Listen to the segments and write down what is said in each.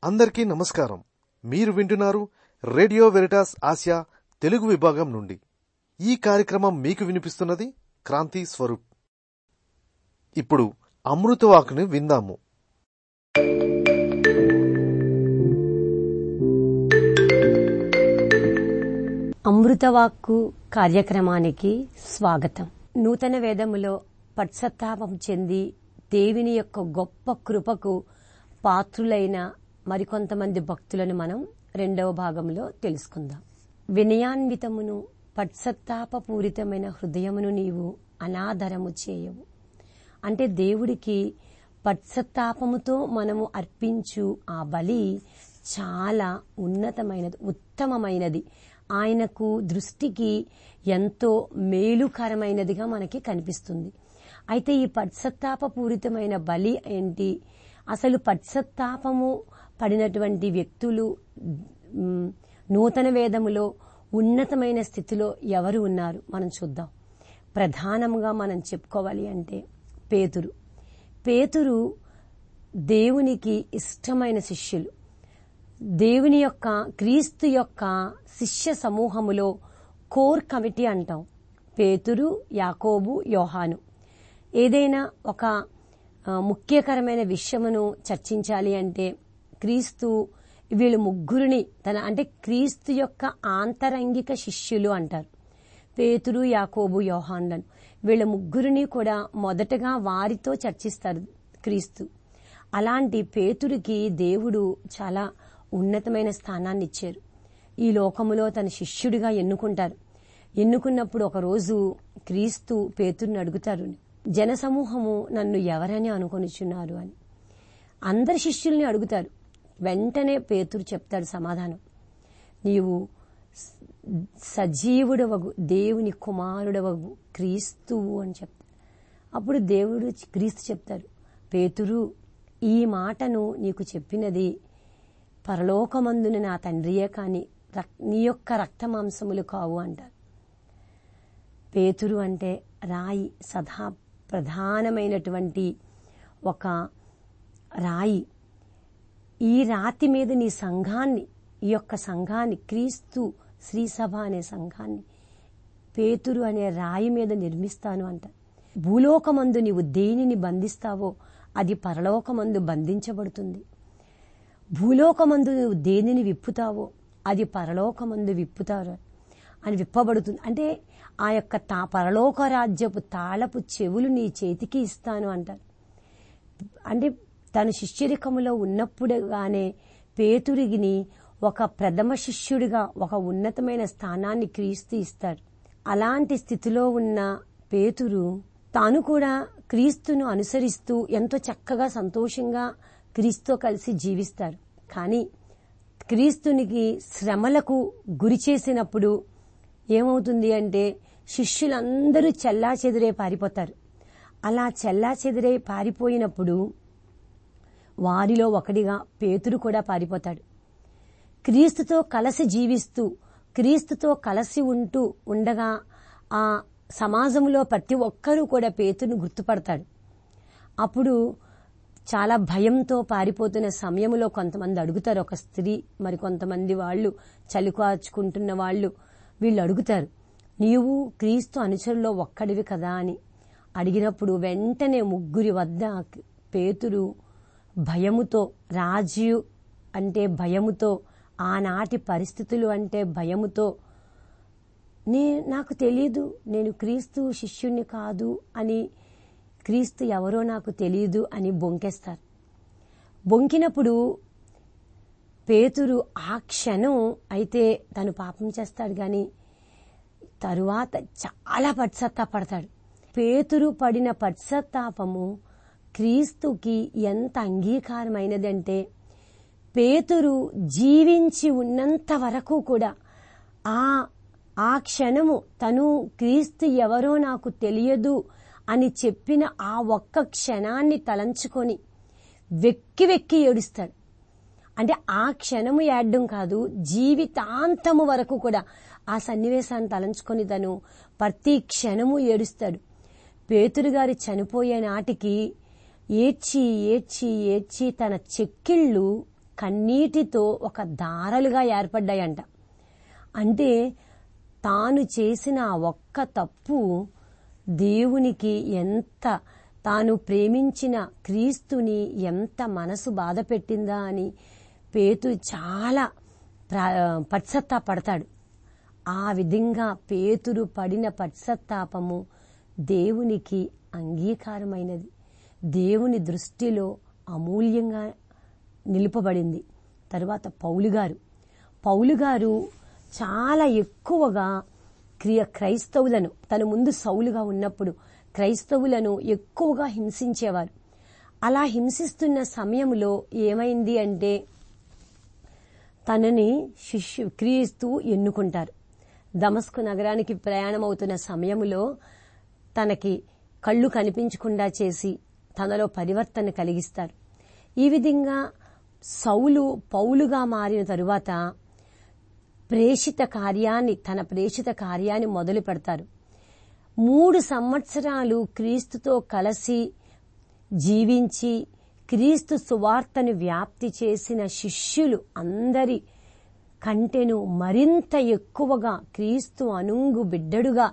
అందరికీ నమస్కారం మీరు వింటున్నారు రేడియో వెరిటాస్ ఆసియా తెలుగు విభాగం నుండి ఈ కార్యక్రమం మీకు వినిపిస్తున్నది క్రాంతి స్వరూప్ ఇప్పుడు అమృతవాకుని విందాము అమృతవాక్కు కార్యక్రమానికి స్వాగతం నూతన వేదములో పశ్చాత్తాపం చెంది దేవుని యొక్క గొప్ప కృపకు పాత్రులైన మరికొంతమంది భక్తులను మనం రెండవ భాగంలో తెలుసుకుందాం వినయాన్వితమును పశ్చాత్తాపపూరితమైన హృదయమును నీవు అనాదరము చేయవు అంటే దేవుడికి పశ్చాత్తాపముతో మనము అర్పించు ఆ బలి చాలా ఉన్నతమైనది ఉత్తమమైనది ఆయనకు దృష్టికి ఎంతో మేలుకరమైనదిగా మనకి కనిపిస్తుంది అయితే ఈ పశ్చాత్తాపపూరితమైన బలి ఏంటి అసలు పశ్చాత్తాపము పడినటువంటి వ్యక్తులు మ్, నూతన వేదములో ఉన్నతమైన స్థితిలో ఎవరు ఉన్నారు మనం చూద్దాం ప్రధానంగా మనం చెప్పుకోవాలి అంటే పేతురు పేతురు దేవునికి ఇష్టమైన శిష్యులు దేవుని యొక్క క్రీస్తు యొక్క శిష్య సమూహములో కోర్ కమిటీ అంటాం పేతురు యాకోబు యోహాను ఏదైనా ఒక ఆ, ముఖ్యకరమైన విషయమును చర్చించాలి అంటే క్రీస్తు వీళ్ళు ముగ్గురిని తన అంటే క్రీస్తు యొక్క ఆంతరంగిక శిష్యులు అంటారు పేతురు యాకోబు యోహాన్లను వీళ్ళ ముగ్గురిని కూడా మొదటగా వారితో చర్చిస్తారు క్రీస్తు అలాంటి పేతురికి దేవుడు చాలా ఉన్నతమైన స్థానాన్ని ఇచ్చారు ఈ లోకములో తన శిష్యుడిగా ఎన్నుకుంటారు ఎన్నుకున్నప్పుడు ఒకరోజు క్రీస్తు పేతుర్ని అడుగుతారు జనసమూహము నన్ను ఎవరని అనుకొనిచున్నారు అని అందరి శిష్యుల్ని అడుగుతారు వెంటనే పేతురు చెప్తాడు సమాధానం నీవు సజీవుడవగు దేవుని కుమారుడవగు క్రీస్తువు అని చెప్తాడు అప్పుడు దేవుడు క్రీస్తు చెప్తారు పేతురు ఈ మాటను నీకు చెప్పినది పరలోకమందున నా తండ్రియే కాని రక్- నీ యొక్క రక్తమాంసములు కావు అంటారు పేతురు అంటే రాయి సదా ప్రధానమైనటువంటి ఒక రాయి ఈ రాతి మీద నీ సంఘాన్ని ఈ యొక్క సంఘాన్ని క్రీస్తు శ్రీసభ అనే సంఘాన్ని పేతురు అనే రాయి మీద నిర్మిస్తాను అంట భూలోకమందు నీవు దేనిని బంధిస్తావో అది పరలోకమందు బంధించబడుతుంది భూలోకమందు నువ్వు దేనిని విప్పుతావో అది పరలోకమందు విప్పుతారు అని విప్పబడుతుంది అంటే ఆ యొక్క తా పరలోక రాజ్యపు తాళపు చెవులు నీ చేతికి ఇస్తాను అంటారు అంటే తన శిష్యరికములో ఉన్నప్పుడుగానే పేతురిగిని ఒక ప్రథమ శిష్యుడిగా ఒక ఉన్నతమైన స్థానాన్ని క్రీస్తు ఇస్తాడు అలాంటి స్థితిలో ఉన్న పేతురు తాను కూడా క్రీస్తును అనుసరిస్తూ ఎంతో చక్కగా సంతోషంగా క్రీస్తుతో కలిసి జీవిస్తారు కానీ క్రీస్తునికి శ్రమలకు గురి చేసినప్పుడు ఏమవుతుంది అంటే శిష్యులందరూ చెల్లా చెదిరే పారిపోతారు అలా చెల్లా చెదిరే పారిపోయినప్పుడు వారిలో ఒకడిగా పేతురు కూడా పారిపోతాడు క్రీస్తుతో కలసి జీవిస్తూ క్రీస్తుతో కలసి ఉంటూ ఉండగా ఆ సమాజంలో ప్రతి ఒక్కరూ కూడా పేతురును గుర్తుపడతాడు అప్పుడు చాలా భయంతో పారిపోతున్న సమయంలో కొంతమంది అడుగుతారు ఒక స్త్రీ మరి కొంతమంది వాళ్ళు చలికాచుకుంటున్న వాళ్ళు వీళ్ళు అడుగుతారు నీవు క్రీస్తు అనుచరులో ఒక్కడివి కదా అని అడిగినప్పుడు వెంటనే ముగ్గురి వద్ద పేతురు భయముతో రాజు అంటే భయముతో ఆనాటి పరిస్థితులు అంటే భయముతో నే నాకు తెలియదు నేను క్రీస్తు శిష్యుణ్ణి కాదు అని క్రీస్తు ఎవరో నాకు తెలియదు అని బొంకేస్తారు బొంకినప్పుడు పేతురు ఆ క్షణం అయితే తను పాపం చేస్తాడు గాని తరువాత చాలా పశ్చాత్తాపడతాడు పేతురు పడిన పశ్చాత్తాపము క్రీస్తుకి ఎంత అంగీకారమైనదంటే పేతురు జీవించి ఉన్నంత వరకు కూడా ఆ ఆ క్షణము తను క్రీస్తు ఎవరో నాకు తెలియదు అని చెప్పిన ఆ ఒక్క క్షణాన్ని తలంచుకొని వెక్కి వెక్కి ఏడుస్తాడు అంటే ఆ క్షణము ఏడ్డం కాదు జీవితాంతము వరకు కూడా ఆ సన్నివేశాన్ని తలంచుకొని తను ప్రతి క్షణము ఏడుస్తాడు పేతురు గారు చనిపోయే నాటికి ఏడ్చి ఏడ్చి ఏడ్చి తన చెక్కిళ్ళు కన్నీటితో ఒక దారలుగా ఏర్పడ్డాయంట అంటే తాను చేసిన ఆ ఒక్క తప్పు దేవునికి ఎంత తాను ప్రేమించిన క్రీస్తుని ఎంత మనసు బాధ పెట్టిందా అని పేతురు చాలా పశ్చత్తాపడతాడు ఆ విధంగా పేతురు పడిన పశ్చత్తాపము దేవునికి అంగీకారమైనది దేవుని దృష్టిలో అమూల్యంగా నిలుపబడింది తరువాత పౌలు గారు పౌలు గారు చాలా ఎక్కువగా క్రియ క్రైస్తవులను తన ముందు సౌలుగా ఉన్నప్పుడు క్రైస్తవులను ఎక్కువగా హింసించేవారు అలా హింసిస్తున్న సమయంలో ఏమైంది అంటే తనని శిష్యు క్రీస్తు ఎన్నుకుంటారు దమస్కు నగరానికి ప్రయాణం అవుతున్న సమయంలో తనకి కళ్ళు కనిపించకుండా చేసి తనలో పరివర్తన కలిగిస్తారు ఈ విధంగా సౌలు పౌలుగా మారిన తరువాత ప్రేషిత కార్యాన్ని తన ప్రేషిత కార్యాన్ని మొదలు పెడతారు మూడు సంవత్సరాలు క్రీస్తుతో కలిసి జీవించి క్రీస్తు సువార్తను వ్యాప్తి చేసిన శిష్యులు అందరి కంటెను మరింత ఎక్కువగా క్రీస్తు అనుంగు బిడ్డడుగా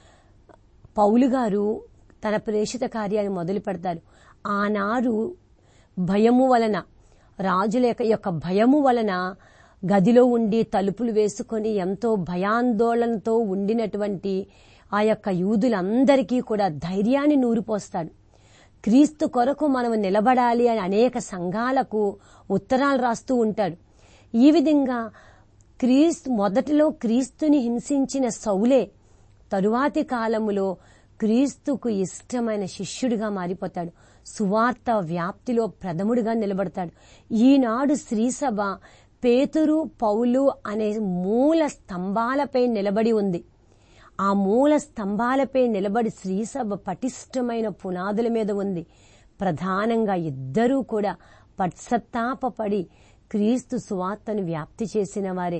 పౌలు గారు తన ప్రేషిత కార్యాన్ని మొదలు పెడతారు ఆనాడు భయము వలన రాజుల యొక్క భయము వలన గదిలో ఉండి తలుపులు వేసుకొని ఎంతో భయాందోళనతో ఉండినటువంటి ఆ యొక్క యూదులందరికీ కూడా ధైర్యాన్ని నూరిపోస్తాడు క్రీస్తు కొరకు మనం నిలబడాలి అని అనేక సంఘాలకు ఉత్తరాలు రాస్తూ ఉంటాడు ఈ విధంగా క్రీస్తు మొదటిలో క్రీస్తుని హింసించిన సౌలే తరువాతి కాలములో క్రీస్తుకు ఇష్టమైన శిష్యుడిగా మారిపోతాడు సువార్త వ్యాప్తిలో ప్రథముడిగా నిలబడతాడు ఈనాడు శ్రీసభ పేతురు పౌలు అనే మూల స్తంభాలపై నిలబడి ఉంది ఆ మూల స్తంభాలపై నిలబడి శ్రీసభ పటిష్టమైన పునాదుల మీద ఉంది ప్రధానంగా ఇద్దరూ కూడా పశ్చత్తాపడి క్రీస్తు సువార్తను వ్యాప్తి చేసిన వారే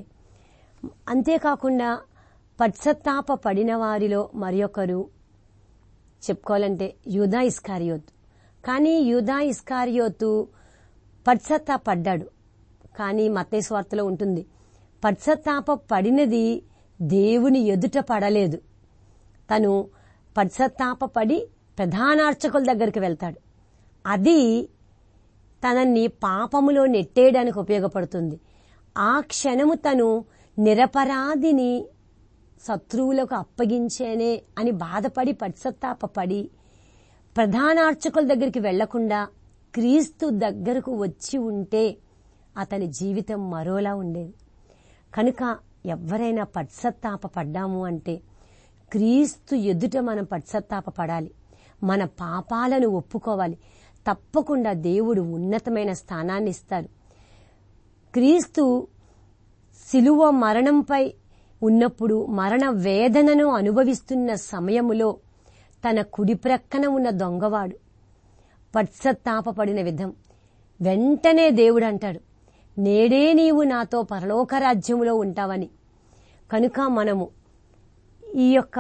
అంతేకాకుండా పశ్చత్తాప పడిన వారిలో మరి చెప్పుకోవాలంటే యూదా ఇస్కారియోత్ కానీ యూదా ఇస్కారియోతు పశ్చత్తాపడ్డాడు కానీ మత్తేశ్వార్తలో ఉంటుంది పశ్చత్తాప పడినది దేవుని ఎదుట పడలేదు తను పశ్చత్తాపడి ప్రధానార్చకుల దగ్గరికి వెళ్తాడు అది తనని పాపములో నెట్టేయడానికి ఉపయోగపడుతుంది ఆ క్షణము తను నిరపరాధిని శత్రువులకు అప్పగించేనే అని బాధపడి పశ్చత్తాపడి ప్రధానార్చకుల దగ్గరికి వెళ్లకుండా క్రీస్తు దగ్గరకు వచ్చి ఉంటే అతని జీవితం మరోలా ఉండేది కనుక ఎవరైనా పశ్చత్తాప పడ్డాము అంటే క్రీస్తు ఎదుట మనం పశ్చత్తాప పడాలి మన పాపాలను ఒప్పుకోవాలి తప్పకుండా దేవుడు ఉన్నతమైన స్థానాన్ని ఇస్తాడు క్రీస్తు శిలువ మరణంపై ఉన్నప్పుడు మరణ వేదనను అనుభవిస్తున్న సమయములో తన కుడి ప్రక్కన ఉన్న దొంగవాడు పశ్చత్తాపడిన విధం వెంటనే దేవుడు అంటాడు నేడే నీవు నాతో పరలోక రాజ్యములో ఉంటావని కనుక మనము ఈ యొక్క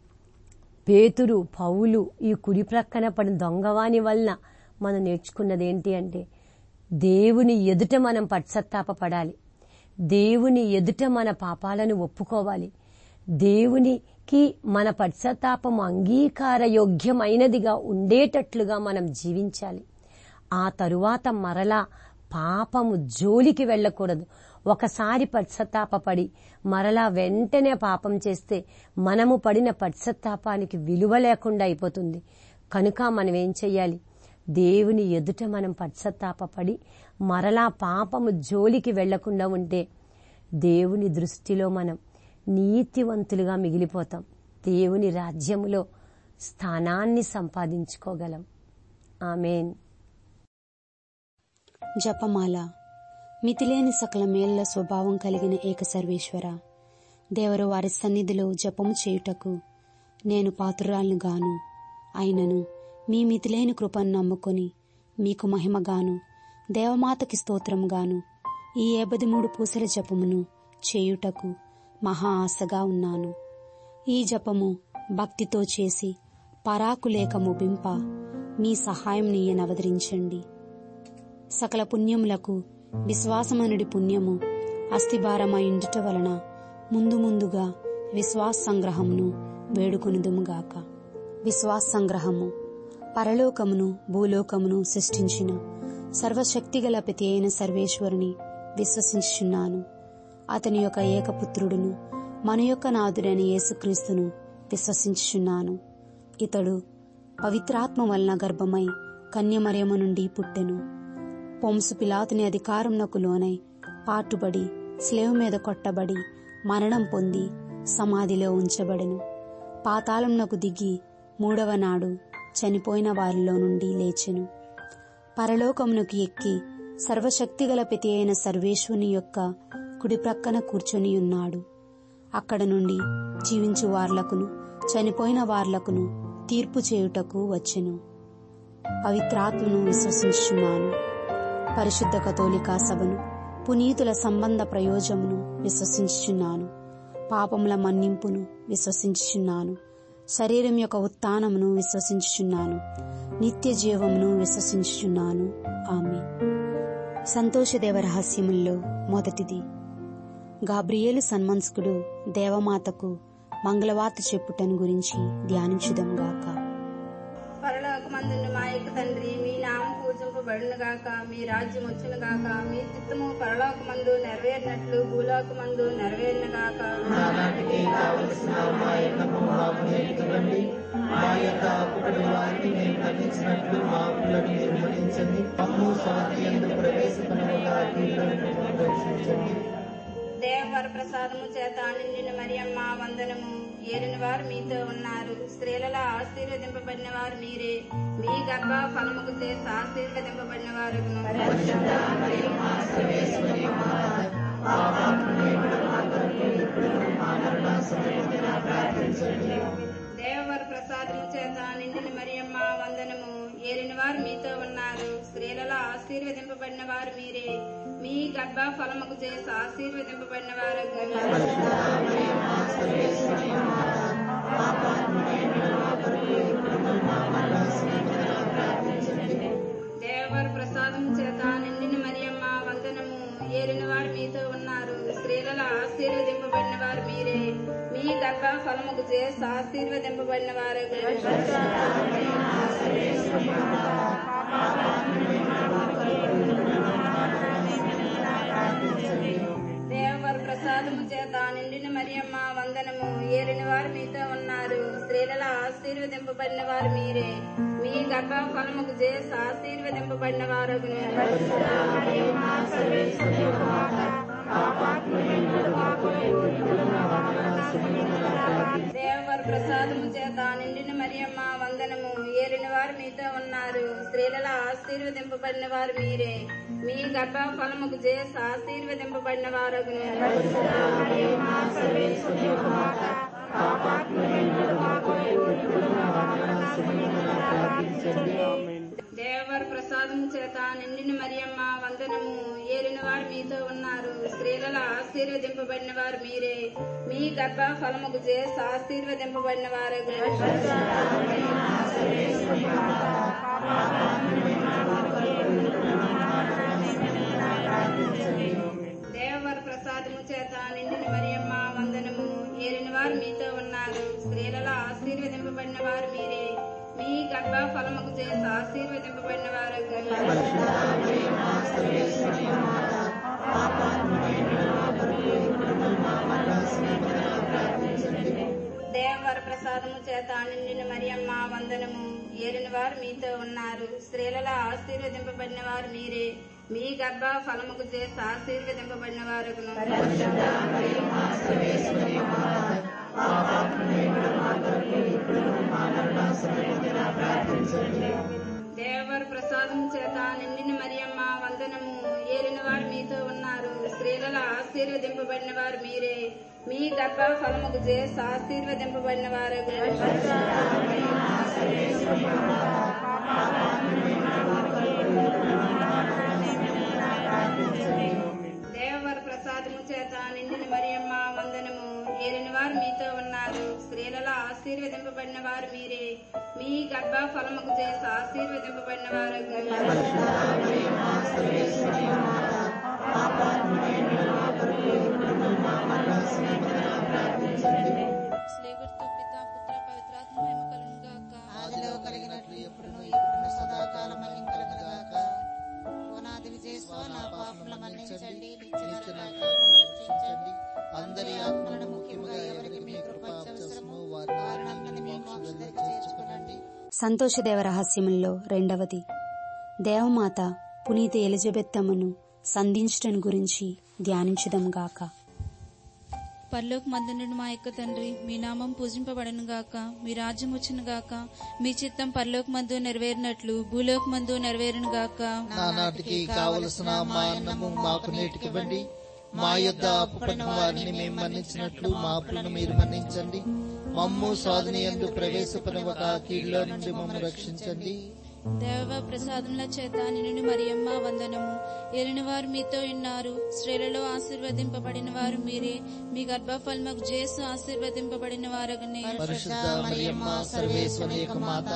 పేతురు పౌలు ఈ కుడి ప్రక్కన పడిన దొంగవాని వలన మనం నేర్చుకున్నది ఏంటి అంటే దేవుని ఎదుట మనం పశ్చత్తాపడాలి దేవుని ఎదుట మన పాపాలను ఒప్పుకోవాలి దేవునికి మన పశ్చాత్తాపం అంగీకారయోగ్యమైనదిగా ఉండేటట్లుగా మనం జీవించాలి ఆ తరువాత మరలా పాపము జోలికి వెళ్ళకూడదు ఒకసారి పశ్చత్తాపడి మరలా వెంటనే పాపం చేస్తే మనము పడిన పశ్చత్తాపానికి విలువ లేకుండా అయిపోతుంది కనుక మనం ఏం చెయ్యాలి దేవుని ఎదుట మనం పశ్చత్తాపడి మరలా పాపము జోలికి వెళ్లకుండా ఉంటే దేవుని దృష్టిలో మనం నీతివంతులుగా మిగిలిపోతాం దేవుని రాజ్యములో స్థానాన్ని సంపాదించుకోగలం ఆమెన్ జపమాల మితిలేని సకల మేళ్ల స్వభావం కలిగిన ఏక సర్వేశ్వర దేవరు వారి సన్నిధిలో జపము చేయుటకు నేను పాత్రురాలను గాను అయినను మీ మితిలేని కృపను నమ్ముకొని మీకు మహిమగాను దేవమాతకి స్తోత్రముగాను ఈ ఏబది మూడు పూసల జపమును చేయుటకు మహా ఆశగా ఉన్నాను ఈ జపము భక్తితో చేసి పరాకులేక ముగింప మీ సహాయం నీయనవదరించండి సకల పుణ్యములకు విశ్వాసమనుడి పుణ్యము అస్థిభారమైండుట వలన ముందు ముందుగా విశ్వాస సంగ్రహమును వేడుకొనుదుముగాక విశ్వాస సంగ్రహము పరలోకమును భూలోకమును సృష్టించిన సర్వశక్తిగల ప్రతి అయిన సర్వేశ్వరుని విశ్వసించుచున్నాను అతని యొక్క ఏకపుత్రుడును మన యొక్క నాథుడైన యేసుక్రీస్తును విశ్వసించుచున్నాను ఇతడు పవిత్రాత్మ వలన గర్భమై కన్యమరియమ నుండి పుట్టెను పొంసు పిలాతుని అధికారంనకు లోనై పాటుబడి స్లేవ్ మీద కొట్టబడి మరణం పొంది సమాధిలో ఉంచబడెను పాతాళంనకు దిగి మూడవ నాడు చనిపోయిన వారిలో నుండి లేచెను పరలోకమునకు ఎక్కి సర్వశక్తిగల ప్రతి అయిన సర్వేశ్వరుని యొక్క కుడి ప్రక్కన కూర్చొని ఉన్నాడు అక్కడ నుండి జీవించు వార్లకును చనిపోయిన వార్లకును తీర్పు చేయుటకు వచ్చెను పవిత్రాత్మను విశ్వసించుచున్నాను పరిశుద్ధ కథోలికా సభను పునీతుల సంబంధ ప్రయోజమును విశ్వసించుచున్నాను పాపముల మన్నింపును విశ్వసించుచున్నాను శరీరం యొక్క ఉత్థానమును విశ్వసించుచున్నాను నిత్య జీవమును విశ్వసించుచున్నాను ఆమె సంతోషదేవ రహస్యముల్లో మొదటిది గాబ్రియేలు సన్మన్స్కుడు దేవమాతకు మంగళవార్త చెప్పుటను గురించి ధ్యానించుదంగాక పరలోకమందున్న మా యొక్క తండ్రి మీ నామం పూజింపబడును గాక మీ రాజ్యం వచ్చును గాక మీ చిత్తము పరలోకమందు నెరవేరినట్లు భూలోకమందు నెరవేరును గాక దేవవర ప్రసాదము చేత నిండిన మరియమ్మ వందనము ఏలిన వారు మీతో ఉన్నారు స్త్రీలలో ఆశీర్వదింపబడిన వారు మీరే మీ గర్భ ఫలముకు చేసి ఆశీర్వదింపబడిన వారు దేవవర ప్రసాదము చేత నిండిన మరియమ్మ వందనము ఏలిన వారు మీతో ఉన్నారు స్త్రీలలో ఆశీర్వదింపబడిన వారు మీరే మీ గర్భ ఫలముకు చేసి ఆశీర్వదింపబడిన వారు దేవవర ప్రసాదం చేత నిండిన మరియమ్మ వందనము ఏలిన వారు మీతో ఉన్నారు స్త్రీలలో ఆశీర్వదింపబడిన వారు మీరే మీ గర్భ ఫలముకు చేసి ఆశీర్వదింపబడిన వారు దేవవర ప్రసాదము చేత నిండిన మరియమ్మ వందనము ఏలిన వారు మీతో ఉన్నారు స్త్రీలలో ఆశీర్వదింపబడిన వారు మీరే మీ గర్భ ఫలముకు చేసి ఆశీర్వదింపబడిన వారు దేవవర ప్రసాదము చేత నిండిన మరియమ్మ వందనము ఏలిన వారు మీతో ఉన్నారు స్త్రీలలో ఆశీర్వదింపబడిన వారు మీరే మీ గర్భ ఫలముకు చేసి ఆశీర్వదింపబడిన వారు దేవవర ప్రసాదము చేత నిండిన మరియమ్మ వందనము ఏలిన వారు మీతో ఉన్నారు స్త్రీలలో ఆశీర్వదింపబడిన వారు మీరే మీ గర్భ ఫలముకు చేసి ఆశీర్వదింపబడిన వారు దేవవర ప్రసాదము చేత నిండిన మరియమ్మ వందనము ఏలిన వారు మీతో ఉన్నారు స్త్రీలలో ఆశీర్వదింపబడిన వారు మీరే మీ గర్భ ఫలముకు చేసి ఆశీర్వదింపబడిన వారు దేవవర ప్రసాదము చేత నిండిన మరియమ్మ వందనము ఏలిన వారు మీతో ఉన్నారు స్త్రీలలో ఆశీర్వదింపబడిన వారు మీరే మీ గర్భ ఫలముకు చేసి ఆశీర్వదింపబడిన వారు దేవవర ప్రసాదము చేత నిండిన మరియమ్మ వందనము ఏలిన వారు మీతో ఉన్నారు స్త్రీలలో ఆశీర్వదింపబడిన వారు మీరే మీ గర్భ ఫలముకు చేసి ఆశీర్వదింపబడిన వారు దేవవర ప్రసాదము చేత నిండిన మరియమ్మ వందనము ఏలిన వారు మీతో ఉన్నారు స్త్రీలలో ఆశీర్వదింపబడిన వారు మీరే మీ గర్భ ఫలముకు చేసి ఆశీర్వదింపబడిన వారు స్నేహితుడు పిత పుత్ర పవిత్రాత్మ మహిమ కలుగును గాక ఆదిలో కలిగినట్లు ఎప్పుడును ఇప్పుడును సదాకాలం కలుగునగాక ఓనాది విజయస్వ నా పాపముల మన్నించండి నిత్య నా పాపములను రక్షించండి అందరి ఆత్మలను ముఖ్యముగా ఎవరికి మీ కృప అవసరమో వారిని మీ మోక్షంలో చేర్చుకునండి సంతోషదేవ రహస్యముల్లో రెండవది దేవమాత పునీత ఎలిజబెత్తమ్మను సంధించటం గురించి ధ్యానించుదాం గాక పరలోక మందునుడు మా యొక్క తండ్రి మీ నామం పూజింపబడను గాక మీ రాజ్యం వచ్చును గాక మీ చిత్తం పరలోక మందు నెరవేరినట్లు భూలోక మందు నెరవేరును గాక నానాటికి కావలసిన మా అన్నము మాకు నేటికివ్వండి మా యొద్ద అప్పుపడిన వారిని మేము మన్నించినట్లు మా అప్పులను మీరు మన్నించండి మమ్ము సాధన ఎందు ప్రవేశపడవక కీళ్ళలో నుండి మమ్ము రక్షించండి దేవ ప్రసాదముల చేత నిన్ను మరియమ్మ వందనము ఎరిన వారు మీతో ఉన్నారు స్త్రీలలో ఆశీర్వదింపబడిన వారు మీరే మీ గర్భఫలముకు జేసు ఆశీర్వదింపబడిన వారగనే పరిశుద్ధ మరియమ్మ సర్వేశ్వరి యొక్క మాత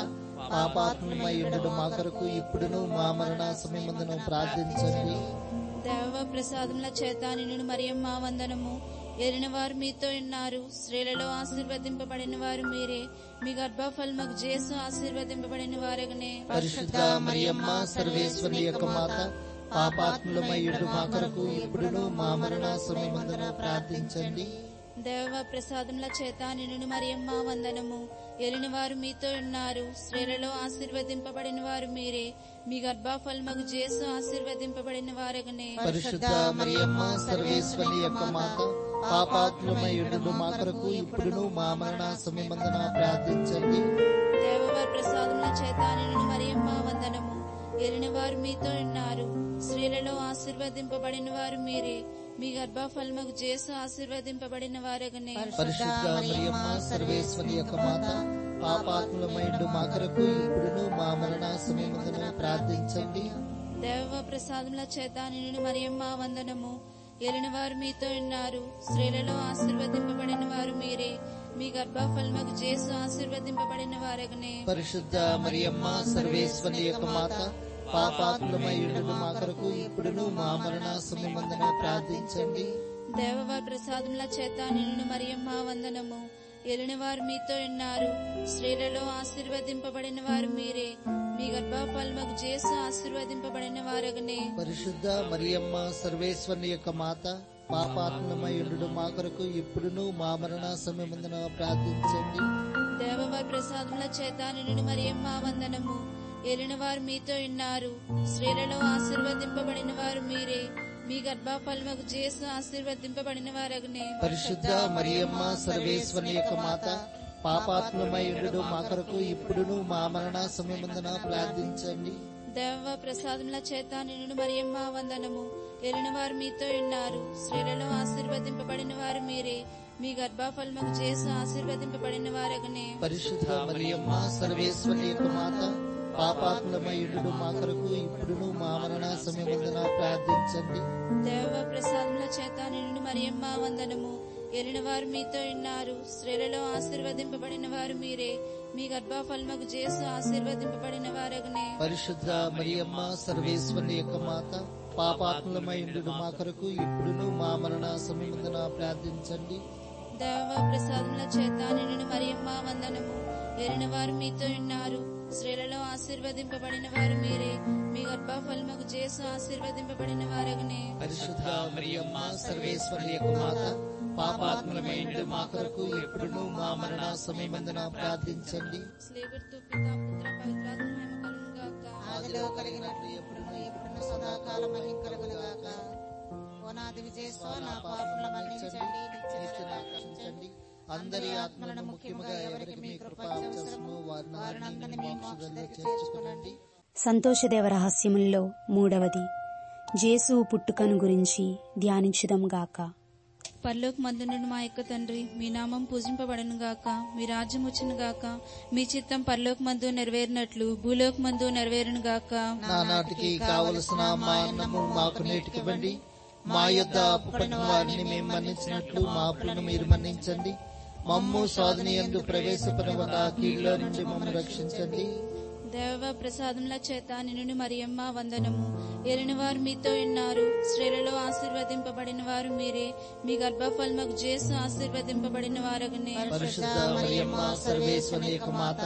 పాపాత్మయుడు మా కొరకు ఇప్పుడును మా మరణ సమయమందును ప్రార్థించండి దేవ ప్రసాదముల చేత నిన్ను మరియమ్మ వందనము ఎరిన వారు మీతో ఉన్నారు స్త్రీలలో ఆశీర్వదింపబడిన వారు మీరే మీ గర్భఫలముకు జేసు ఆశీర్వదింపబడిన వారగనే పరిశుద్ధ మరియమ్మ సర్వేశ్వరి యొక్క మాత పాపాత్ములమయ్యుడు మా కొరకు ఇప్పుడును మా మరణ సమయమందున ప్రార్థించండి దేవ ప్రసాదముల చేత నిన్ను మరియమ్మ వందనము ఎరిన వారు మీతో ఉన్నారు స్త్రీలలో ఆశీర్వదింపబడిన వారు మీరే మీ గర్భఫలముకు జేసు ఆశీర్వదింపబడిన వారగనే పరిశుద్ధ మరియమ్మ సర్వేశ్వరి యొక్క మాత పాపాత్ములమయ్యుడు మా కొరకు ఇప్పుడును మా మరణ సమయమందున ప్రార్థించండి దేవవారి ప్రసాదముల చేత నిన్ను మరియమ్మ వందనము ఎరిన వారు మీతో ఉన్నారు స్త్రీలలో ఆశీర్వదింపబడిన వారు మీరే మీ గర్భఫలముకు జేసు ఆశీర్వదింపబడిన వారగనే పరిశుద్ధ మరియమ్మ సర్వేశ్వరి యొక్క మాత పాపాత్ములమైండు మా కొరకు ఇప్పుడును మా మరణ సమయమందున ప్రార్థించండి దేవ ప్రసాదముల చేత నిన్ను మరియమ్మ వందనము ఎరిన వారు మీతో ఉన్నారు స్త్రీలలో ఆశీర్వదింపబడిన వారు మీరే మీ గర్భఫలముకు జేసు ఆశీర్వదింపబడిన వారగనే పరిశుద్ధ మరియమ్మ సర్వేశ్వరి యొక్క మాత పాపాత్ములమైండు మా కొరకు ఇప్పుడును మా మరణ సమయమందున ప్రార్థించండి దేవవారి ప్రసాదముల చేత నిన్ను మరియమ్మ వందనము ఎలిన వారు మీతో ఉన్నారు స్త్రీలలో ఆశీర్వదింపబడిన వారు మీరే మీ గర్భఫలముకు జేసు ఆశీర్వదింపబడిన వారగనే పరిశుద్ధ మరియమ్మ సర్వేశ్వరి యొక్క మాత పాపాత్మయుడు మా కొరకు ఇప్పుడును మా మరణ సమయమందున ప్రార్థించండి దేవవారి ప్రసాదముల చేత నిన్ను మరియమ్మ వందనము ఎలిన వారు మీతో ఉన్నారు స్త్రీలలో ఆశీర్వదింపబడిన వారు మీరే మీ గర్భఫలముకు జేసు ఆశీర్వదింపబడిన వారగనే పరిశుద్ధ మరియమ్మ సర్వేశ్వరి యొక్క మాత పాపాత్మయుడు మా కొరకు ఇప్పుడును మా మరణ సమయమందున ప్రార్థించండి దేవ ప్రసాదముల చేత నిన్ను మరియమ్మ వందనము ఎలిన వారు మీతో ఉన్నారు స్త్రీలలో ఆశీర్వదింపబడిన వారు మీరే మీ గర్భఫలముకు చేసు ఆశీర్వదింపబడిన వారగనే పరిశుద్ధ మరియమ్మ సర్వేశ్వరి యొక్క మాత పాపాత్మయుడు మా కొరకు ఇప్పుడును మా మరణ సమయమందున ప్రార్థించండి దేవ ప్రసాదముల చేత నిన్ను మరియమ్మ వందనము ఎలిన వారు మీతో ఉన్నారు స్త్రీలలో ఆశీర్వదింపబడిన వారు మీరే మీ గర్భఫలముకు చేసు ఆశీర్వదింపబడిన వారగనే పరిశుద్ధ మరియమ్మ సర్వేశ్వరి యొక్క మాత పాపాత్మయుడు మా కొరకు ఇప్పుడును మా మరణ సమయమందున ప్రార్థించండి దేవ ప్రసాదముల చేత నిన్ను మరియమ్మ వందనము ఎరిన వారు మీతో ఉన్నారు స్త్రీలలో ఆశీర్వదింపబడిన వారు మీరే మీ గర్భఫలముకు చేసు ఆశీర్వదింపబడిన వారగనే పరిశుద్ధ మరియమ్మ సర్వేశ్వరి యొక్క మాత పాపాత్మయుడు మా కొరకు ఇప్పుడును మా మరణ సమయమందున ప్రార్థించండి స్లేబర్తు పిత పుత్ర పవిత్రాత్మ మహిమ కలుగును గాక ఆదిలో కలిగినట్లు ఎప్పుడును ఎప్పుడును సదాకాలం కలుగునుగాక ఓనాది విజయస్వ నా పాపముల మన్నించండి నిత్య రక్షించండి అందరి ఆత్మలను ముఖ్యముగా ఎవరికి మీ కృప అవసరమో వారిని మీ మోక్షంలో చేర్చుకునండి సంతోషదేవ రహస్యముల్లో మూడవది జేసు పుట్టుకను గురించి ధ్యానించుదాం గాక పరలోక మందునుడు మా యొక్క తండ్రి మీ నామం పూజింపబడను గాక మీ రాజ్యం వచ్చును గాక మీ చిత్తం పరలోక మందు నెరవేరినట్లు భూలోక మందు నెరవేరును గాక నానాటికి కావలసిన మా అన్నము మాకు నేటికివ్వండి మా యొద్ద అప్పుపడిన వారిని మేము మన్నించినట్లు మా అప్పులను మీరు మన్నించండి మమ్ము సాధన ఎందు ప్రవేశపడవక కీళ్ళలో నుండి మమ్మల్ని రక్షించండి దేవ ప్రసాదముల చేత నిన్ను మరియమ్మ వందనము ఏలిన వారు మీతో ఉన్నారు స్త్రీలలో ఆశీర్వదింపబడిన వారు మీరే మీ గర్భఫలముకు చేసు ఆశీర్వదింపబడిన వారగనే పరిశుద్ధ మరియమ్మ సర్వేశ్వరి యొక్క మాత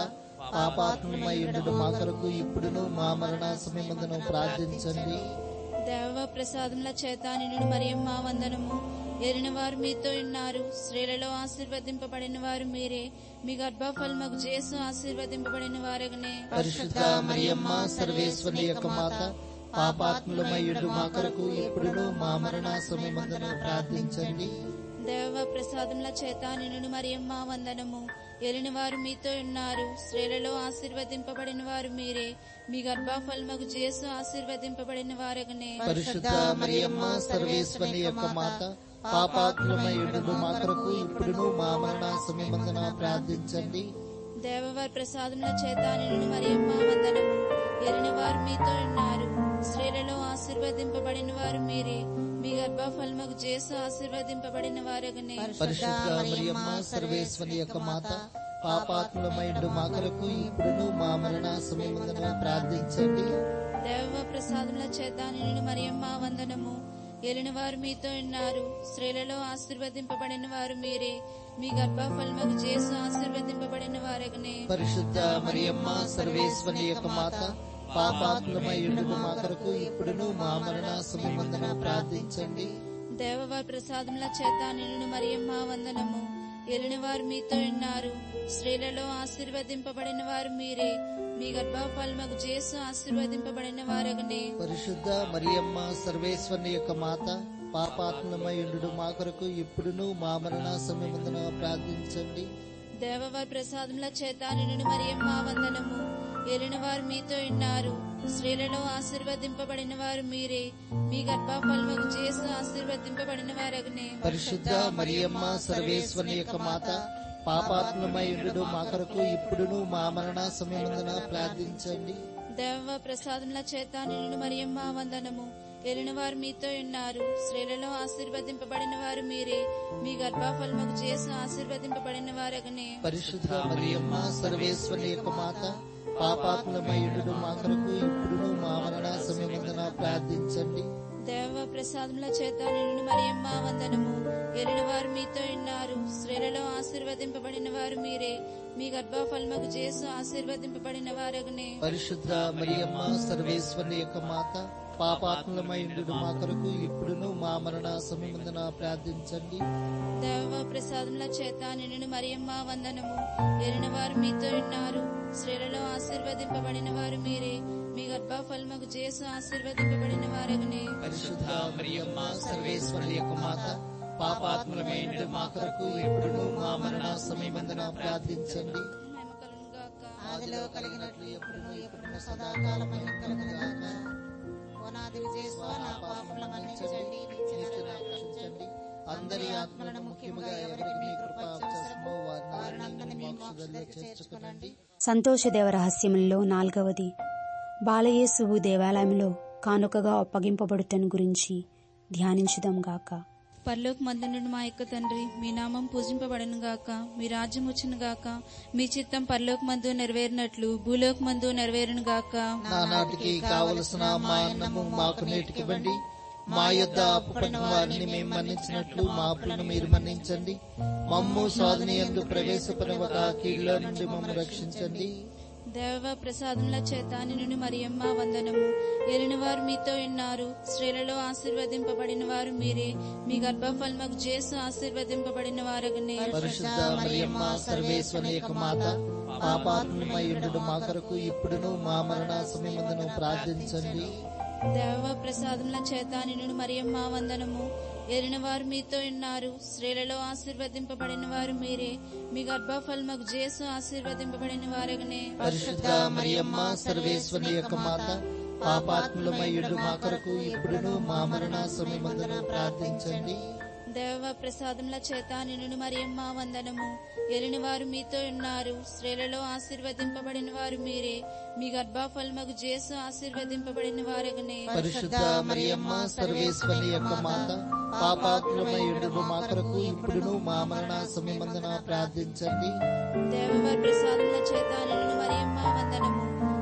పాపాత్మయుడు మా కొరకు ఇప్పుడును మా మరణ సమయమందును ప్రార్థించండి దేవ ప్రసాదముల చేత నిన్ను మరియమ్మ వందనము ఏలిన వారు మీతో ఉన్నారు స్త్రీలలో ఆశీర్వదింపబడిన వారు మీరే మీ గర్భఫలముకు చేసు ఆశీర్వదింపబడిన వారగనే పరిశుద్ధ మరియమ్మ సర్వేశ్వరి యొక్క మాత పాపాత్ములమయుడు మా కొరకు ఇప్పుడును మా మరణ సమయమందును ప్రార్థించండి దేవ ప్రసాదముల చేత నిన్ను మరియమ్మ వందనము ఏలిన వారు మీతో ఉన్నారు స్త్రీలలో ఆశీర్వదింపబడిన వారు మీరే మీ గర్భఫలముకు చేసు ఆశీర్వదింపబడిన వారగనే పరిశుద్ధ మరియమ్మ సర్వేశ్వరి యొక్క మాత పాపాత్ములమయుడు మా కొరకు ఇప్పుడును మా మరణ సమయమందున ప్రార్థించండి దేవవారి ప్రసాదముల చేత నిన్ను మరియమ్మ వందనము ఏలిన వారు మీతో ఉన్నారు స్త్రీలలో ఆశీర్వదింపబడిన వారు మీరే మీ గర్భఫలముకు చేసు ఆశీర్వదింపబడిన వారగనే పరిశుద్ధ మరియమ్మ సర్వేశ్వరి యొక్క మాత పాపాత్ములమైండు మా కొరకు ఇప్పుడును మా మరణ సమయమందున ప్రార్థించండి దేవ ప్రసాదముల చేత నిన్ను మరియమ్మ వందనము ఏలిన వారు మీతో ఉన్నారు స్త్రీలలో ఆశీర్వదింపబడిన వారు మీరే మీ గర్భఫలముకు చేసు ఆశీర్వదింపబడిన వారగనే పరిశుద్ధ మరియమ్మ సర్వేశ్వరి యొక్క మాత పాపాత్ములమైండు మా కొరకు ఇప్పుడును మా మరణ సమయమందున ప్రార్థించండి దేవవారి ప్రసాదముల చేత నిన్ను మరియమ్మ వందనము ఏలిన వారు మీతో ఉన్నారు స్త్రీలలో ఆశీర్వదింపబడిన వారు మీరే మీ గర్భఫలముకు చేసు ఆశీర్వదింపబడిన వారగనే పరిశుద్ధ మరియమ్మ సర్వేశ్వరి యొక్క మాత పాపాత్ములమైండు మా కొరకు ఇప్పుడును మా మరణ సమయమందున ప్రార్థించండి దేవవారి ప్రసాదముల చేత నిన్ను మరియమ్మ వందనము ఏలిన వారు మీతో ఉన్నారు స్త్రీలలో ఆశీర్వదింపబడిన వారు మీరే మీ గర్భఫలముకు చేసు ఆశీర్వదింపబడిన వారగనే పరిశుద్ధ మరియమ్మ సర్వేశ్వరి యొక్క మాత పాపాత్మయుడు మా కొరకు ఇప్పుడును మా మరణ సమయమందున ప్రార్థించండి దేవ ప్రసాదముల చేత నిన్ను మరియమ్మ వందనము ఏలిన వారు మీతో ఉన్నారు స్త్రీలలో ఆశీర్వదింపబడిన వారు మీరే మీ గర్భఫలముకు చేసు ఆశీర్వదింపబడిన వారగనే పరిశుద్ధ మరియమ్మ సర్వేశ్వరి యొక్క మాత పాపాత్మయుడు మా కొరకు ఇప్పుడును మా మరణ సమయమందున ప్రార్థించండి దేవ ప్రసాదముల చేత నిన్ను మరియమ్మ వందనము ఏలిన వారు మీతో ఉన్నారు స్త్రీలలో ఆశీర్వదింపబడిన వారు మీరే మీ గర్భఫలముకు చేసు ఆశీర్వదింపబడిన వారగనే పరిశుద్ధ మరియమ్మ సర్వేశ్వరి యొక్క మాత పాపాత్మయుడు మా కొరకు ఇప్పుడును మా మరణ సమయమందున ప్రార్థించండి దేవ ప్రసాదముల చేత నిన్ను మరియమ్మ వందనము ఏలిన వారు మీతో ఉన్నారు స్త్రీలలో ఆశీర్వదింపబడిన వారు మీరే మీ గర్భఫలముకు చేసు ఆశీర్వదింపబడిన వారగనే పరిశుద్ధ మరియమ్మ సర్వేశ్వరి యొక్క మాత పాపాత్మలమైన మా కొరకు ఇప్పుడును మా మరణ సమయమందున ప్రార్థించండి మహిమ కలుగును గాక. ఆదిలో కలిగినట్లు ఎప్పుడును ఎప్పుడును సదాకాలం కలుగుగాక ఓనాది విజయస్వ నా పాపముల మన్నించండి నిత్య నాకు రక్షించండి అందరి ఆత్మలను ముఖ్యముగా ఎవరికి మీ కృప అవసరమో వారిని మీ మోక్షంలో చేర్చుకునండి సంతోషదేవ రహస్యములలో నాల్గవది బాలయేసువు దేవాలయంలో కానుకగా అప్పగింపబడుటను గురించి ధ్యానించుదాం గాక పరలోక మందునుడు మా యొక్క తండ్రి మీ నామం పూజింపబడను గాక మీ రాజ్యం వచ్చును గాక మీ చిత్తం పరలోక మందు నెరవేరినట్లు భూలోక మందు నెరవేరును గాక నానాటికి కావలసిన మా అన్నము మాకు నేటికివ్వండి మా యొద్ద అప్పుపడిన వారిని మేము మన్నించినట్లు మా అప్పులను మీరు మన్నించండి మమ్ము స్వాధీని ఎందు ప్రవేశపరవక కీళ్ళ నుండి మమ్ము రక్షించండి దేవ ప్రసాదముల చేత నిన్ను మరియమ్మ వందనము ఏలిన వారు మీతో ఉన్నారు స్త్రీలలో ఆశీర్వదింపబడిన వారు మీరే మీ గర్భఫలముకు చేసు ఆశీర్వదింపబడిన వారగనే పరిశుద్ధ మరియమ్మ సర్వేశ్వరి యొక్క మాత పాపాత్మయుడు మా కొరకు ఇప్పుడును మా మరణ సమయమందును ప్రార్థించండి దేవ ప్రసాదముల చేత నిన్ను మరియమ్మ వందనము ఏలిన వారు మీతో ఉన్నారు స్త్రీలలో ఆశీర్వదింపబడిన వారు మీరే మీ గర్భఫలముకు చేసు ఆశీర్వదింపబడిన వారగనే పరిశుద్ధ మరియమ్మ సర్వేశ్వరి యొక్క మాత పాపాత్ములమయుడు మా కొరకు ఇప్పుడును మా మరణ సమయమందును ప్రార్థించండి దేవ ప్రసాదముల చేత నిన్ను మరియమ్మ వందనము ఏలిన వారు మీతో ఉన్నారు స్త్రీలలో ఆశీర్వదింపబడిన వారు మీరే మీ గర్భఫలముకు చేసు ఆశీర్వదింపబడిన వారగనే పరిశుద్ధ మరియమ్మ సర్వేశ్వరి యొక్క మాత పాపాత్ములమయుడు మా కొరకు ఇప్పుడును మా మరణ సమయమందున ప్రార్థించండి దేవవారి ప్రసాదముల చేత నిన్ను మరియమ్మ వందనము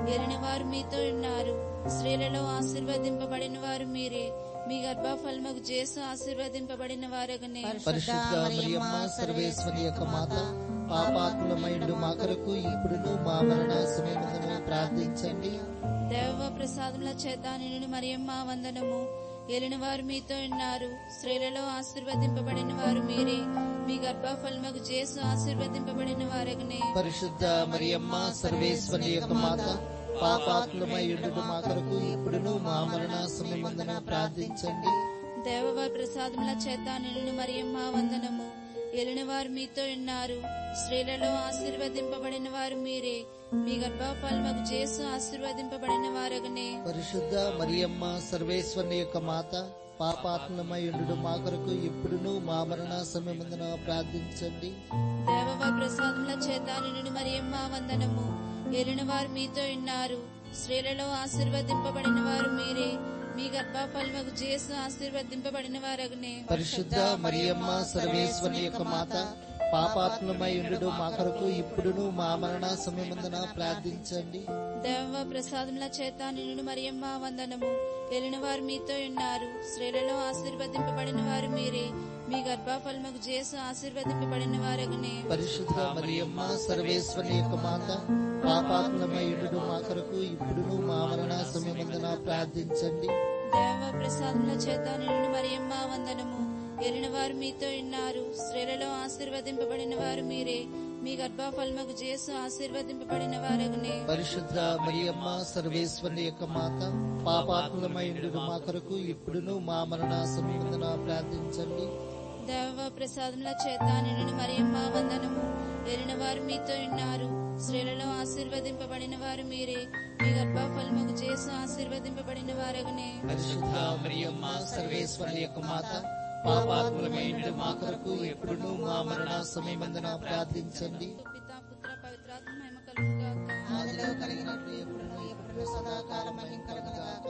ఎరిని వారు మీతో ఉన్నారు స్త్రీలలో ఆశీర్వదింపబడిన వారు మీరే మీ గర్భఫలముకు చేసు ఆశీర్వదింపబడిన వారగనే పరిశుద్ధ మరియమ్మ సర్వేశ్వరి యొక్క మాత పాపాత్మలమైండు మా కొరకు ఇప్పుడును మా మరణ సమయమందును ప్రార్థించండి దేవ ప్రసాదముల చేత నిన్ను మరియమ్మ వందనము ఎలిన వారు మీతో ఉన్నారు స్త్రీలలో ఆశీర్వదింపబడిన వారు మీరే మీ గర్భఫలముకు చేసు ఆశీర్వదింపబడిన వారగనే పరిశుద్ధ మరియమ్మ సర్వేశ్వరి యొక్క మాత పాపాత్మలమైండు మా కొరకు ఇప్పుడును మా మరణ సమయమందును ప్రార్థించండి దేవవారి ప్రసాదముల చేత నిన్ను మరియమ్మ వందనము ఎలిన వారు మీతో ఉన్నారు స్త్రీలలో ఆశీర్వదింపబడిన వారు మీరే మీ గర్భఫలముకు చేసు ఆశీర్వదింపబడిన వారగనే పరిశుద్ధ మరియమ్మ సర్వేశ్వరుని యొక్క మాత పాపాత్మలమైండు మా కొరకు ఇప్పుడును మా మరణ సమయమందున ప్రార్థించండి దేవవారి ప్రసాదముల చేత నిన్ను మరియమ్మ వందనము ఎలిన వారు మీతో ఉన్నారు స్త్రీలలో ఆశీర్వదింపబడిన వారు మీరే మీ గర్భఫలముకు చేసు ఆశీర్వదింపబడిన వారగనే పరిశుద్ధ మరియమ్మ సర్వేశ్వరుని యొక్క మాత పాపాత్మలమై ఉండు మా కొరకు ఇప్పుడును మా మరణ సమయమందున ప్రార్థించండి దేవ ప్రసాదముల చేత నిన్ను మరియమ్మ వందనము ఎలిన వారు మీతో ఉన్నారు స్త్రీలలో ఆశీర్వదింపబడిన వారు మీరే మీ గర్భఫలముకు చేసు ఆశీర్వదింపబడిన వారగనే పరిశుద్ధ మరియమ్మ సర్వేశ్వరుని యొక్క మాత పాపాత్మలమై ఉండు మా కొరకు ఇప్పుడును మా మరణ సమయమందున ప్రార్థించండి దేవ ప్రసాదముల చేత నిన్ను మరియమ్మ వందనము ఎలిన వారు మీతో ఉన్నారు స్త్రీలలో ఆశీర్వదింపబడిన వారు మీరే మీ గర్భఫలముకు చేసు ఆశీర్వదింపబడిన వారగనే పరిశుద్ధ మరియమ్మ సర్వేశ్వరుని యొక్క మాత పాపాత్మలమై ఉండు మా కొరకు ఇప్పుడును మా మరణ సమయమందున ప్రార్థించండి దేవ ప్రసాదముల చేత నిన్ను మరియమ్మ వందనము ఎరిన వారు మీతో ఉన్నారు స్త్రీలలో ఆశీర్వదింపబడిన వారు మీరే మీ గర్భఫలముకు చేసు ఆశీర్వదింపబడిన వారగనే పరిశుద్ధ మరియమ్మ సర్వేశ్వరుని యొక్క మాత పాపాత్మలమైన మా కొరకు ఎప్పుడును మా మరణ సమయమందున ప్రార్థించండి పితా పుత్ర పవిత్రాత్మ మహిమ కలుగుగాక ఆదిలో కలిగినట్లు ఎప్పుడును ఎప్పుడును సదాకాలం మహిమ కలుగుగాక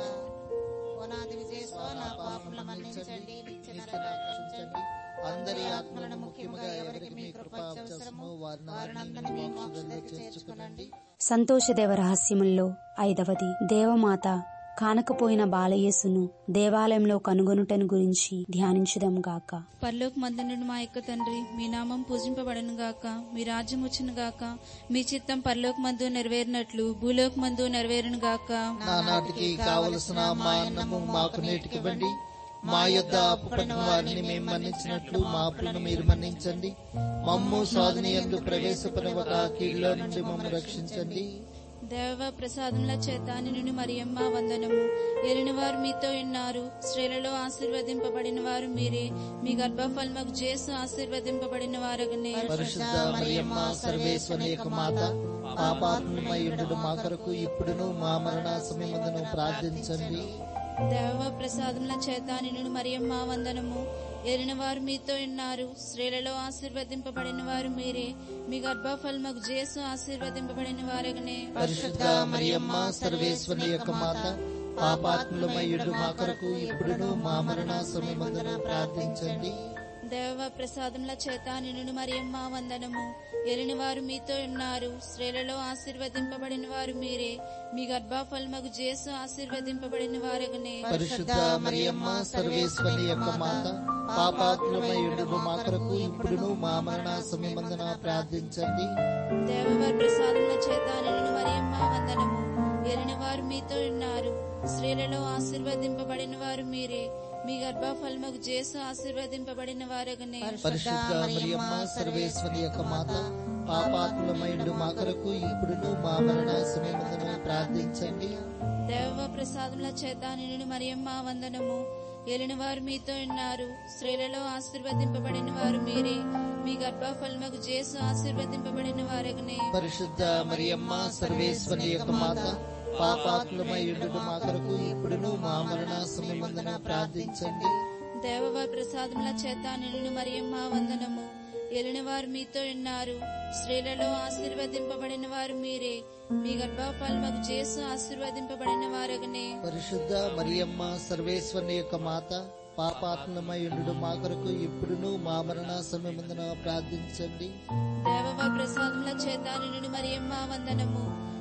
ఓనాది విజయస్వ నా పాపముల మన్నించండి నిత్య రక్షించండి అందరి ఆత్మలను ముఖ్యముగా ఎవరికి మీ కృప అవసరమో వారిని మీ మోక్షంలో చేర్చుకునండి సంతోషదేవ రహస్యముల్లో ఐదవది దేవమాత కానకపోయిన బాలయేసును దేవాలయంలో కనుగొనుటను గురించి ధ్యానించుదాము గాక పరలోక మందునుడు మా యొక్క తండ్రి మీ నామం పూజింపబడను గాక మీ రాజ్యం వచ్చును గాక మీ చిత్తం పరలోక మందు నెరవేరినట్లు భూలోక మందు నెరవేరును గాక నానాటికి కావలసిన మా అన్నము మాకు నేటికివ్వండి మా యొద్ద అప్పుపడిన వారిని మేము మన్నించినట్లు మా అప్పులను మీరు మన్నించండి మమ్ము సాధని ఎందు ప్రవేశపడవక కీళ్ళలో నుండి మమ్మల్ని రక్షించండి దేవ ప్రసాదముల చేత నిన్ను మరియమ్మ వందనము ఎరిన వారు మీతో ఉన్నారు స్త్రీలలో ఆశీర్వదింపబడిన వారు మీరే మీ గర్భఫలముకు చేసు ఆశీర్వదింపబడిన వారగనే పరిశుద్ధ మరియమ్మ సర్వేశ్వరి యొక్క మాత పాపాత్మమై ఉండు మా కొరకు ఇప్పుడును మా మరణ సమయమందును ప్రార్థించండి దేవ ప్రసాదముల చేత నిన్ను మరియమ్మ వందనము ఎరిన వారు మీతో ఉన్నారు స్త్రీలలో ఆశీర్వదింపబడిన వారు మీరే మీ గర్భఫలముకు చేసు ఆశీర్వదింపబడిన వారగనే పరిశుద్ధ మరియమ్మ సర్వేశ్వరి యొక్క మాత పాపాత్ములమై ఉండు మా కొరకు ఇప్పుడును మా మరణ సమయమందున ప్రార్థించండి దేవ ప్రసాదముల చేత నిన్ను మరియమ్మ వందనము ఎలిని వారు మీతో ఉన్నారు స్త్రీలలో ఆశీర్వదింపబడిన వారు మీరే మీ గర్భఫలముకు చేసు ఆశీర్వదింపబడిన వారగనే పరిశుద్ధ మరియమ్మ సర్వేశ్వరి యొక్క మాత పాపాత్ములమై ఉండు మా కొరకు ఇప్పుడును మా మరణ సమయమందున ప్రార్థించండి దేవవారి ప్రసాదముల చేత నిన్ను మరియమ్మ వందనము ఎలిని వారు మీతో ఉన్నారు స్త్రీలలో ఆశీర్వదింపబడిన వారు మీరే మీ గర్భఫలముకు చేసు ఆశీర్వదింపబడిన వారగనే పరిశుద్ధ మరియమ్మ సర్వేశ్వరి యొక్క మాత పాపాత్ములమై ఉండు మా కొరకు ఇప్పుడును మా మరణ సమయమందున ప్రార్థించండి దేవ ప్రసాదముల చేత నిన్ను మరియమ్మ వందనము ఎలిన వారు మీతో ఉన్నారు స్త్రీలలో ఆశీర్వదింపబడిన వారు మీరే మీ గర్భఫలముకు చేసు ఆశీర్వదింపబడిన వారగనే పరిశుద్ధ మరియమ్మ సర్వేశ్వరి యొక్క మాత పాపాత్ములమై ఉండు మా కొరకు ఇప్పుడును మా మరణ సమయమందున ప్రార్థించండి దేవవారి ప్రసాదముల చేత నిన్ను మరియమ్మ వందనము ఎలిన వారు మీతో ఉన్నారు స్త్రీలలో ఆశీర్వదింపబడిన వారు మీరే మీ గర్భఫలముకు చేసు ఆశీర్వదింపబడిన వారగనే పరిశుద్ధ మరియమ్మ సర్వేశ్వరి యొక్క మాత పాపాత్మలమై ఉండు మా కొరకు ఇప్పుడును మా మరణ సమయమందున ప్రార్థించండి దేవవారి ప్రసాదముల చేత నిన్ను మరియమ్మ వందనము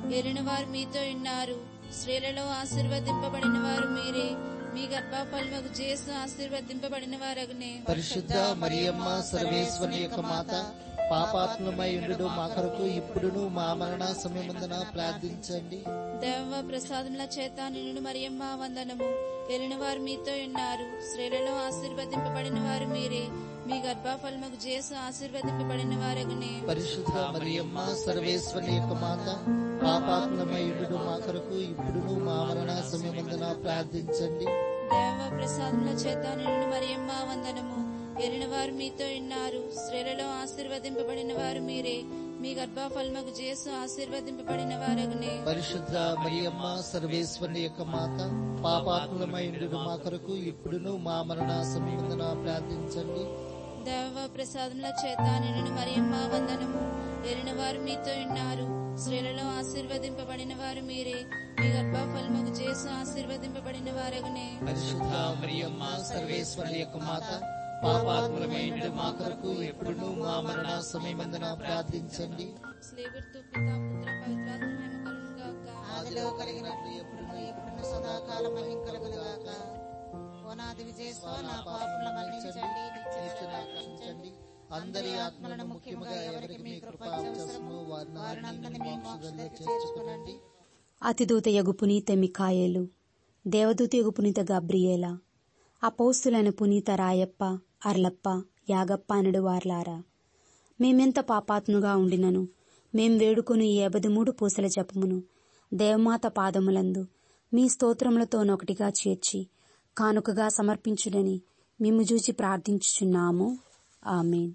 ఏలిన వారు మీతో ఉన్నారు స్త్రీలలో ఆశీర్వదింపబడిన వారు మీరే మీ గర్భఫలముకు చేసు ఆశీర్వదింపబడిన వారగునే పరిశుద్ధ మరియమ్మ సర్వేశ్వరి యొక్క మాత పాపాత్మమై ఉండు మా కొరకు ఇప్పుడును మా మరణ సమయమందున ప్రార్థించండి దేవ ప్రసాదముల చేత నిన్ను మరియమ్మ వందనము ఏలిన వారు మీతో ఉన్నారు స్త్రీలలో ఆశీర్వదింపబడిన వారు మీరే మీ గర్భఫలముకు చేసు ఆశీర్వదింపబడిన వారగునే పరిశుద్ధ మరియమ్మ సర్వేశ్వరి యొక్క మాత పాపాత్మమై ఉండు మా కొరకు ఇప్పుడును మా మరణ సమయమందున ప్రార్థించండి దేవ ప్రసాదముల చేత నిన్ను మరియమ్మ వందనము ఏలిన వారు మీతో ఉన్నారు స్త్రీలలో ఆశీర్వదింపబడిన వారు మీరే మీ గర్భఫలముకు చేసు ఆశీర్వదింపబడిన వారగునే పరిశుద్ధ మరియమ్మ సర్వేశ్వరి యొక్క మాత పాపాత్మలమై ఉండు మా కొరకు ఇప్పుడును మా మరణ సమయమందున ప్రార్థించండి దేవ ప్రసాదముల చేత నిన్ను మరియమ్మ వందనము ఏలిన వారు మీతో ఉన్నారు స్త్రీలలో ఆశీర్వదింపబడిన వారు మీరే మీ గర్భఫలముకు చేసు ఆశీర్వదింపబడిన వారగునే పరిశుద్ధ మరియమ్మ సర్వేశ్వరి యొక్క మాత పాపాత్మలమై ఉండు మా కొరకు ఎప్పుడును మా మరణ సమయమందున ప్రార్థించండి స్లేబర్తు పిత పుత్ర పవిత్రాత్మ మహిమ కలుగును గాక ఆదిలో కలిగినట్లు ఎప్పుడును ఎప్పుడును సదాకాలం కలుగునుగాక ఓనాది విజయస్వ నా పాపముల మన్నించండి నిత్య రక్షించండి అందరి ఆత్మలను ముఖ్యముగా ఎవరికి మీ కృప అవసరమో వారిని మీ మోక్షంలో చేర్చుకునండి అతిదూతయగు పునీత మికాయేలు దేవదూతయగు పునీత గబ్రియేల అపౌస్తులైన పునీత రాయప్ప అర్లప్ప యాగప్ప అనడు వార్లారా మేమెంత పాపాత్ముగా ఉండినను మేం వేడుకొని ఈ మూడు పూసల జపమును దేవమాత పాదములందు మీ స్తోత్రములతోనొకటిగా చేర్చి కానుకగా సమర్పించుడని మిమ్ము చూచి ప్రార్థించుచున్నాము ఆమెన్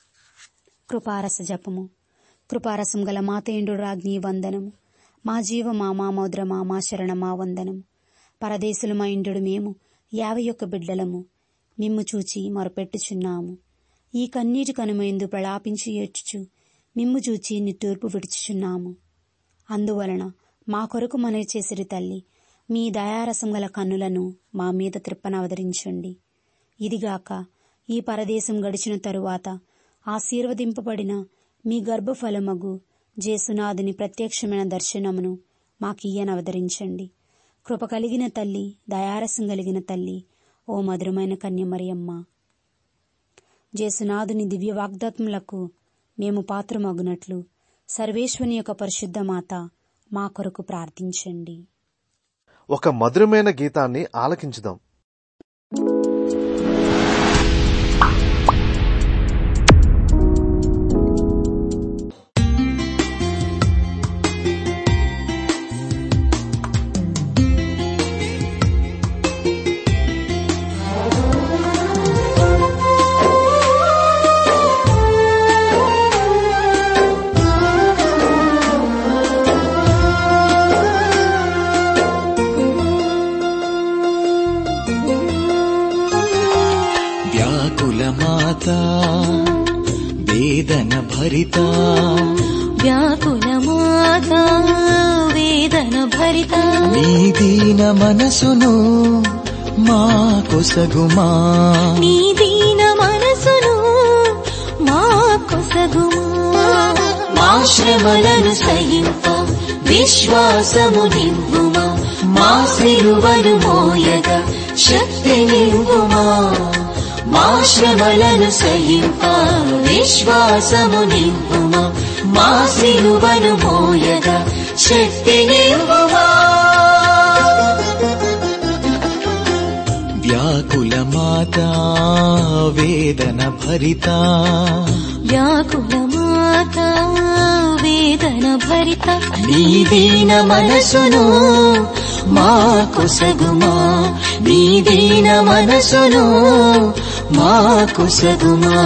కృపారస జపము కృపారసం గల మాతేండు రాజ్ఞి వందనము మా జీవమా మా మౌద్రమా మా శరణమా వందనము పరదేశులమా ఇండు మేము యాభై ఒక్క బిడ్డలము మిమ్ము చూచి మొరపెట్టుచున్నాము ఈ కన్నీటి కనుమైందు ప్రలాపించి ఏడ్చుచు మిమ్ము చూచి నిట్టూర్పు విడుచుచున్నాము అందువలన మా కొరకు మనవి చేసిరి తల్లి మీ దయారసం గల కన్నులను మా మీద త్రిప్పనవతరించండి ఇదిగాక ఈ పరదేశం గడిచిన తరువాత ఆశీర్వదింపబడిన మీ గర్భఫలమగు జేసునాథుని ప్రత్యక్షమైన దర్శనమును మాకియ్యనవతరించండి కృప కలిగిన తల్లి దయారసం కలిగిన తల్లి ఓ మధురమైన కన్యమరియమ్మ జేసునాథుని దివ్య వాగ్దాత్ములకు మేము పాత్రమగునట్లు సర్వేశ్వని యొక్క పరిశుద్ధ మాత మా కొరకు ప్రార్థించండి ఒక మధురమైన గీతాన్ని ఆలకించుదాం వ్యాకుల మాత వేదన భరిత వ్యాకుల మాత వేదన భరిత నీ దీన మనసును మా కొసగుమా నీ దీన మనసును మా కొసగుమా మా శ్రమలను సహింప విశ్వాసము నింపుమా మా సిలువను మోయగా శక్తి నింపుమా మా శ్రమలను సహింప విశ్వాసము నింపుమా మా సిలువను మోయగా శక్తి నింపుమా వ్యాకుల మాత వేదన భరిత వ్యాకుల మాత వేదన భరిత నీ దీన మనసును మా కొసగుమా నీ దీన మనసును మా కొసగుమా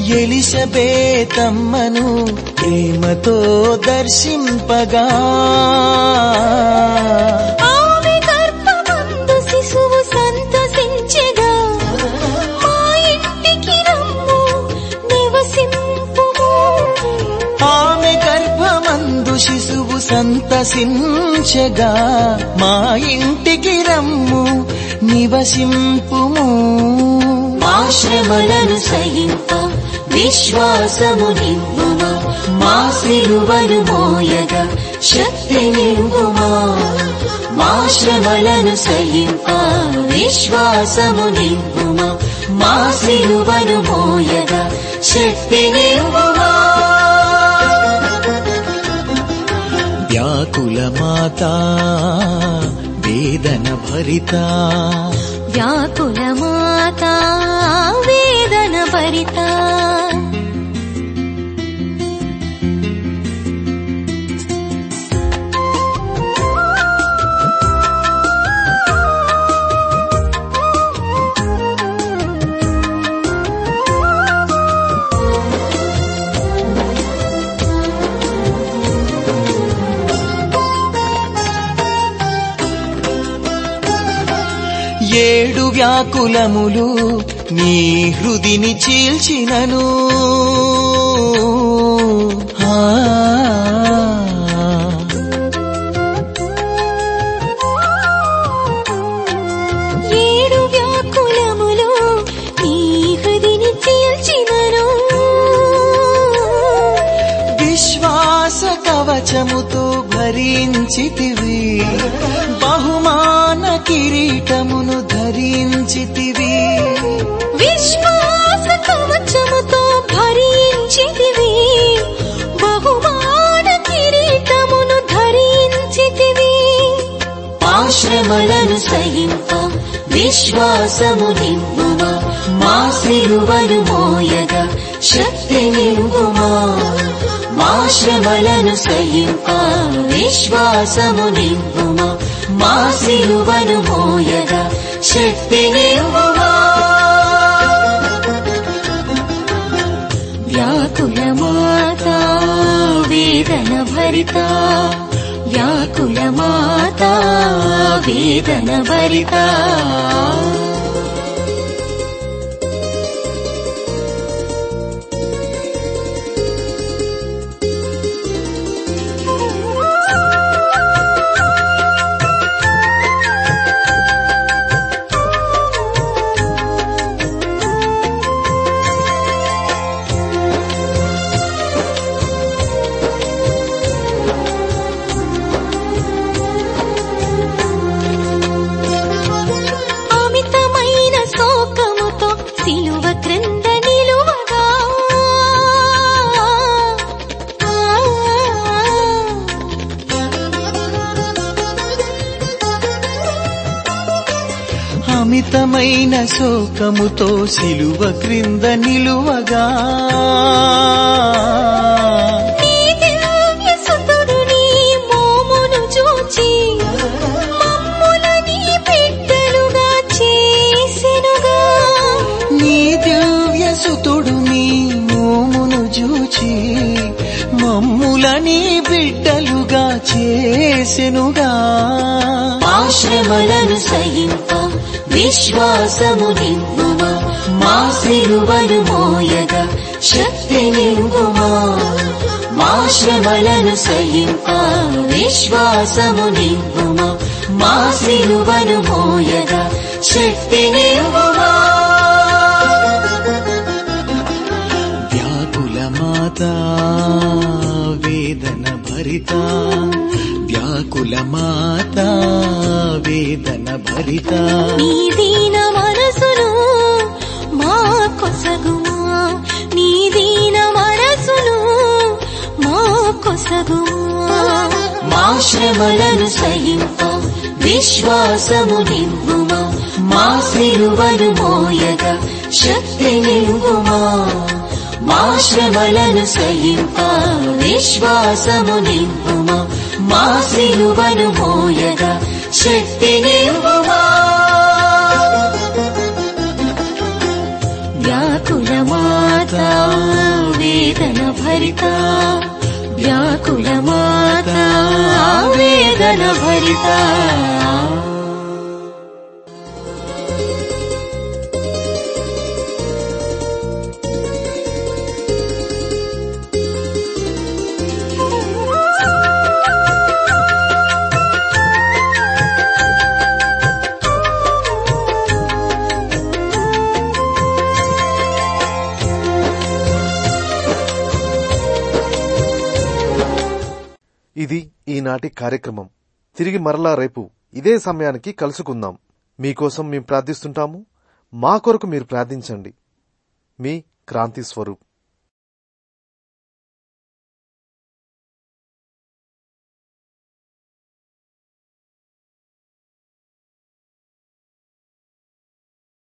ఎలిసబేతమ్మను ప్రేమతో దర్శింపగా ఆమె గర్భమందు శిశువు సంతసించెగా మా ఇంటికి రమ్ము నివసింపుము ఆమె గర్భమందు శిశువు సంతసించగా మా ఇంటికి రమ్ము నివసింపుము మా శ్రమలను సహింప విశ్వాసము నింపుమా మా సిలువను మోయగా శక్తి నింపుమా మా శ్రమలను సహింప విశ్వాసము నింపుమా మా సిలువను మోయగా శక్తి నింపుమా వ్యాకుల మాత వేదన భరిత వ్యాకుల మాత వేదన భరిత ఏడు వ్యాకులములు నీ హృదిని చీల్చినను ఆ, ఏడు వ్యాకులములు నీ హృదిని చీల్చినను విశ్వాస కవచముతో భరించితివి బహుమాన కిరీటమును ధరించితివి విశ్వాస కవచముతో భరించితివి బహుమాన కిరీటమును ధరించితివి ఆశ్రమలను సహింప విశ్వాసము నింపుమా మా సిలువను మోయగా శక్తి నింపుమా మా శ్రమలను సహింప విశ్వాసము నింపుమా మా సిలువను మోయగా శక్తి నింపుమా వ్యాకుల మాత వేదన భరిత వ్యాకుల మాత వేదన భరిత అమితమైన శోకముతో సిలువ క్రింద నిలువగా అమితమైన శోకముతో సిలువ క్రింద నిలువగా నీ దివ్య సుతుడు నీ మోమును చూచి మమ్ముల నీ బిడ్డలుగా చేసెనుగా నీ దివ్య సుతుడు నీ మోమును జూచి మమ్ముల నీ బిడ్డలుగా చేసెనుగా ఆశ్రమలను సహింప విశ్వాసము నింపుమా మా సిలువను మోయగా శక్తి నింపుమా మా శ్రమలను సహింప విశ్వాసము నింపుమా మా సిలువను మోయగా శక్తి నింపుమా వ్యాకుల మాత వేదన భరిత వ్యాకుల మాత వేదన భరిత నీ దీన మనసును మా కొసగుమా నీ దీన మనసును మా కొసగుమా మా శ్రమలను సహింప విశ్వాసము నింపుమా మా సిలువను మోయగా శక్తి నింపుమా మా శ్రమలను సహింప విశ్వాసము నింపుమా మా సిలువను మోయగా శక్తి నింపుమా వ్యాకుల మాత మాత వేదన భరిత వ్యాకుల మాత వేదన భరిత ఇది ఈనాటి కార్యక్రమం తిరిగి మరలా రేపు ఇదే సమయానికి కలుసుకుందాం మీకోసం మేము ప్రార్థిస్తుంటాము మా కొరకు మీరు ప్రార్థించండి మీ క్రాంతి స్వరూప్